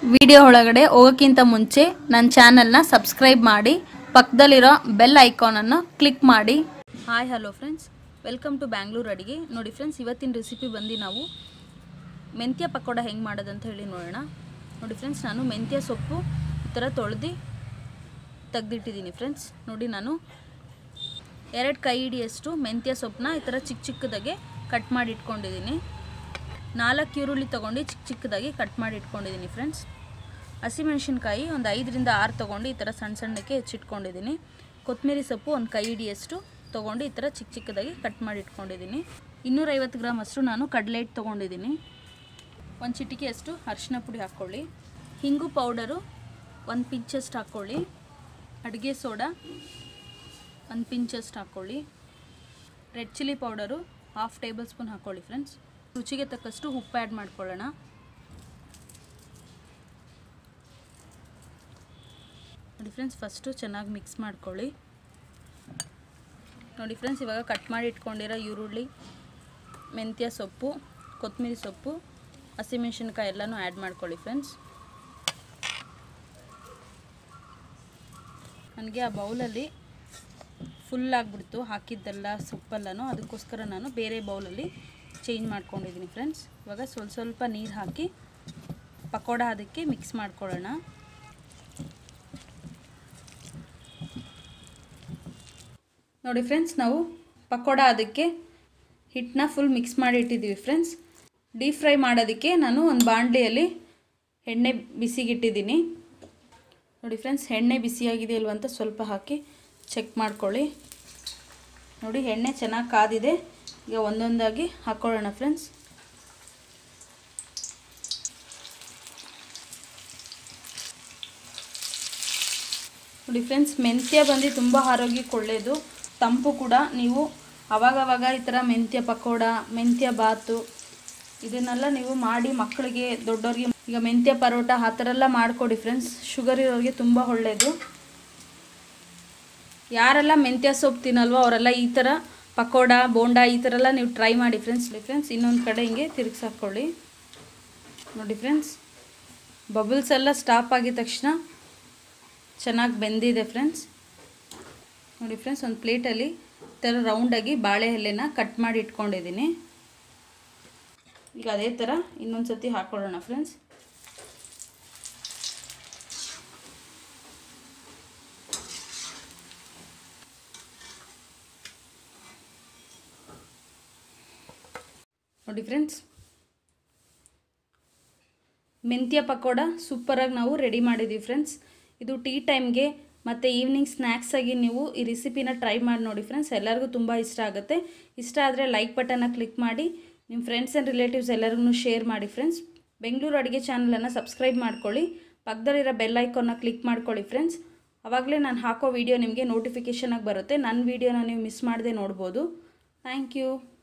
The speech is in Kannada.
ವಿಡಿಯೋ ಒಳಗಡೆ ಹೋಗೋಕ್ಕಿಂತ ಮುಂಚೆ ನನ್ನ ಚಾನಲ್ನ ಸಬ್ಸ್ಕ್ರೈಬ್ ಮಾಡಿ ಪಕ್ಕದಲ್ಲಿರೋ ಬೆಲ್ ಐಕಾನನ್ನು ಕ್ಲಿಕ್ ಮಾಡಿ hi hello friends welcome to Bangalore ಅಡಿಗೆ ನೋಡಿ ಫ್ರೆಂಡ್ಸ್ ಇವತ್ತಿನ ರೆಸಿಪಿ ಬಂದು ನಾವು ಮೆಂತ್ಯ ಪಕೋಡ ಹೆಂಗೆ ಮಾಡೋದಂತ ಹೇಳಿ ನೋಡೋಣ ನೋಡಿ ಫ್ರೆಂಡ್ಸ್ ನಾನು ಮೆಂತ್ಯ ಸೊಪ್ಪು ಈ ಥರ ತೊಳೆದು ತೆಗ್ದಿಟ್ಟಿದ್ದೀನಿ ಫ್ರೆಂಡ್ಸ್ ನೋಡಿ ನಾನು ಎರಡು ಕೈ ಹಿಡಿಯಷ್ಟು ಮೆಂತ್ಯ ಸೊಪ್ಪನ್ನ ಈ ಥರ ಚಿಕ್ಕ ಚಿಕ್ಕದಾಗೆ ಕಟ್ ಮಾಡಿ ಇಟ್ಕೊಂಡಿದ್ದೀನಿ ನಾಲ್ಕು ಈರುಳ್ಳಿ ತೊಗೊಂಡು ಚಿಕ್ಕ ಚಿಕ್ಕದಾಗಿ ಕಟ್ ಮಾಡಿ ಇಟ್ಕೊಂಡಿದ್ದೀನಿ ಫ್ರೆಂಡ್ಸ್ ಹಸಿಮೆಣಸಿನ್ಕಾಯಿ ಒಂದು ಐದರಿಂದ ಆರು ತೊಗೊಂಡು ಈ ಥರ ಸಣ್ಣ ಸಣ್ಣಕ್ಕೆ ಹೆಚ್ಚಿಟ್ಕೊಂಡಿದ್ದೀನಿ ಕೊತ್ತಂಬರಿ ಸೊಪ್ಪು ಒಂದು ಕೈ ಹಿಡಿಯಷ್ಟು ತೊಗೊಂಡು ಈ ಥರ ಚಿಕ್ಕ ಚಿಕ್ಕದಾಗಿ ಕಟ್ ಮಾಡಿ ಇಟ್ಕೊಂಡಿದ್ದೀನಿ ಇನ್ನೂರೈವತ್ತು ಗ್ರಾಮ್ ಅಷ್ಟು ನಾನು ಕಡಲೆ ಹಿಟ್ಟು ತೊಗೊಂಡಿದ್ದೀನಿ ಒಂದು ಚಿಟಿಕೆಯಷ್ಟು ಅರಿಶಿನ ಪುಡಿ ಹಾಕ್ಕೊಳ್ಳಿ ಹಿಂಗು ಪೌಡರು ಒಂದು ಪಿಂಚಷ್ಟು ಹಾಕ್ಕೊಳ್ಳಿ ಅಡುಗೆ ಸೋಡಾ ಒಂದು ಪಿಂಚಷ್ಟು ಹಾಕ್ಕೊಳ್ಳಿ red chilli powder half tablespoon ಹಾಕ್ಕೊಳ್ಳಿ ಫ್ರೆಂಡ್ಸ್ ರುಚಿಗೆ ತಕ್ಕಷ್ಟು ಉಪ್ಪು ಆ್ಯಡ್ ಮಾಡ್ಕೊಳ್ಳೋಣ ನೋಡಿ ಫ್ರೆಂಡ್ಸ್ ಫಸ್ಟು ಚೆನ್ನಾಗಿ ಮಿಕ್ಸ್ ಮಾಡ್ಕೊಳ್ಳಿ ನೋಡಿ ಫ್ರೆಂಡ್ಸ್ ಇವಾಗ ಕಟ್ ಮಾಡಿ ಇಟ್ಕೊಂಡಿರೋ ಈರುಳ್ಳಿ ಮೆಂತ್ಯ ಸೊಪ್ಪು ಕೊತ್ತಂಬರಿ ಸೊಪ್ಪು ಹಸಿಮೆಣ್ಸಿನ್ಕಾಯಿ ಎಲ್ಲನೂ ಆ್ಯಡ್ ಮಾಡ್ಕೊಳ್ಳಿ ಫ್ರೆಂಡ್ಸ್ ನನಗೆ ಆ ಬೌಲಲ್ಲಿ ಫುಲ್ ಆಗಿಬಿಡ್ತು ಹಾಕಿದ್ದೆಲ್ಲ ಸೊಪ್ಪೆಲ್ಲನೂ ಅದಕ್ಕೋಸ್ಕರ ನಾನು ಬೇರೆ ಬೌಲಲ್ಲಿ ಚೇಂಜ್ ಮಾಡ್ಕೊಂಡಿದ್ದೀನಿ ಫ್ರೆಂಡ್ಸ್ ಇವಾಗ ಸ್ವಲ್ಪ ಸ್ವಲ್ಪ ನೀರು ಹಾಕಿ ಪಕೋಡ ಅದಕ್ಕೆ ಮಿಕ್ಸ್ ಮಾಡ್ಕೊಳ್ಳೋಣ ನೋಡಿ ಫ್ರೆಂಡ್ಸ್ ನಾವು ಪಕೋಡ ಅದಕ್ಕೆ ಹಿಟ್ಟನ್ನ ಫುಲ್ ಮಿಕ್ಸ್ ಮಾಡಿ ಇಟ್ಟಿದ್ದೀವಿ ಫ್ರೆಂಡ್ಸ್ ಡೀಪ್ ಫ್ರೈ ಮಾಡೋದಕ್ಕೆ ನಾನು ಒಂದು ಬಾಣಲೆಯಲ್ಲಿ ಎಣ್ಣೆ ಬಿಸಿಗಿಟ್ಟಿದ್ದೀನಿ ನೋಡಿ ಫ್ರೆಂಡ್ಸ್ ಎಣ್ಣೆ ಬಿಸಿಯಾಗಿದೆ ಇಲ್ವ ಅಂತ ಸ್ವಲ್ಪ ಹಾಕಿ ಚೆಕ್ ಮಾಡ್ಕೊಳ್ಳಿ ನೋಡಿ ಎಣ್ಣೆ ಚೆನ್ನಾಗಿ ಕಾದಿದೆ ಈಗ ಒಂದೊಂದಾಗಿ ಹಾಕ್ಕೊಳ್ಳೋಣ ಫ್ರೆಂಡ್ಸ್ ನೋಡಿ ಫ್ರೆಂಡ್ಸ್ ಮೆಂತ್ಯ ಬಂದು ತುಂಬ ಆರೋಗ್ಯಕ್ಕೆ ಒಳ್ಳೆಯದು ತಂಪು ಕೂಡ ನೀವು ಅವಾಗವಾಗ ಈ ಥರ ಮೆಂತ್ಯ ಪಕೋಡ ಮೆಂತ್ಯ ಬಾತು ಇದನ್ನೆಲ್ಲ ನೀವು ಮಾಡಿ ಮಕ್ಕಳಿಗೆ ದೊಡ್ಡವ್ರಿಗೆ ಈಗ ಮೆಂತ್ಯ ಪರೋಟ ಆ ಥರ ಎಲ್ಲ ಮಾಡಿಕೊಡಿ ಫ್ರೆಂಡ್ಸ್ ಶುಗರ್ ಇರೋರಿಗೆ ತುಂಬ ಒಳ್ಳೆಯದು ಯಾರೆಲ್ಲ ಮೆಂತ್ಯ ಸೊಪ್ಪು ತಿನ್ನಲ್ವೋ ಅವರೆಲ್ಲ ಈ ಥರ ಪಕೋಡ ಬೋಂಡ ಈ ಥರ ಎಲ್ಲ ನೀವು ಟ್ರೈ ಮಾಡಿ ಫ್ರೆಂಡ್ಸ್ ಫ್ರೆಂಡ್ಸ್ ಇನ್ನೊಂದು ಕಡೆ ಹಿಂಗೆ ತಿರುಗಿಸಿ ಹಾಕ್ಕೊಳ್ಳಿ ನೋಡಿ ಫ್ರೆಂಡ್ಸ್ ಬಬಲ್ಸ್ ಎಲ್ಲ ಸ್ಟಾಪ್ ಆಗಿದ ತಕ್ಷಣ ಚೆನ್ನಾಗಿ ಬೆಂದಿದೆ ಫ್ರೆಂಡ್ಸ್ ನೋಡಿ ಫ್ರೆಂಡ್ಸ್ ಒಂದು ಪ್ಲೇಟಲ್ಲಿ ಈ ಥರ ರೌಂಡಾಗಿ ಬಾಳೆ ಎಲೆನ ಕಟ್ ಮಾಡಿ ಇಟ್ಕೊಂಡಿದ್ದೀನಿ ಈಗ ಅದೇ ಥರ ಇನ್ನೊಂದು ಸತಿ ಹಾಕ್ಕೊಳ್ಳೋಣ ಫ್ರೆಂಡ್ಸ್ ನೋಡಿ ಫ್ರೆಂಡ್ಸ್ ಮೆಂತ್ಯ ಪಕೋಡ ಸೂಪರಾಗಿ ನಾವು ರೆಡಿ ಮಾಡಿದ್ದೀವಿ ಫ್ರೆಂಡ್ಸ್ ಇದು ಟೀ ಟೈಮ್ಗೆ ಮತ್ತು ಈವ್ನಿಂಗ್ ಸ್ನ್ಯಾಕ್ಸಾಗಿ ನೀವು ಈ ರೆಸಿಪಿನ ಟ್ರೈ ಮಾಡಿ ನೋಡಿ ಫ್ರೆಂಡ್ಸ್ ಎಲ್ಲರಿಗೂ ತುಂಬ ಇಷ್ಟ ಆಗುತ್ತೆ ಇಷ್ಟ ಆದರೆ ಲೈಕ್ ಬಟನ್ನ ಕ್ಲಿಕ್ ಮಾಡಿ ನಿಮ್ಮ ಫ್ರೆಂಡ್ಸ್ ಆ್ಯಂಡ್ ರಿಲೇಟಿವ್ಸ್ ಎಲ್ಲರಿಗೂ ಶೇರ್ ಮಾಡಿ ಫ್ರೆಂಡ್ಸ್ ಬೆಂಗಳೂರು ಅಡುಗೆ ಚಾನಲನ್ನು ಸಬ್ಸ್ಕ್ರೈಬ್ ಮಾಡ್ಕೊಳ್ಳಿ ಪಕ್ಕದಲ್ಲಿರೋ ಬೆಲ್ ಐಕಾನ್ನ ಕ್ಲಿಕ್ ಮಾಡ್ಕೊಳ್ಳಿ ಫ್ರೆಂಡ್ಸ್ ಆವಾಗಲೇ ನಾನು ಹಾಕೋ ವಿಡಿಯೋ ನಿಮಗೆ ನೋಟಿಫಿಕೇಷನಾಗಿ ಬರುತ್ತೆ ನನ್ನ ವೀಡಿಯೋನ ನೀವು ಮಿಸ್ ಮಾಡದೆ ನೋಡ್ಬೋದು ಥ್ಯಾಂಕ್ ಯು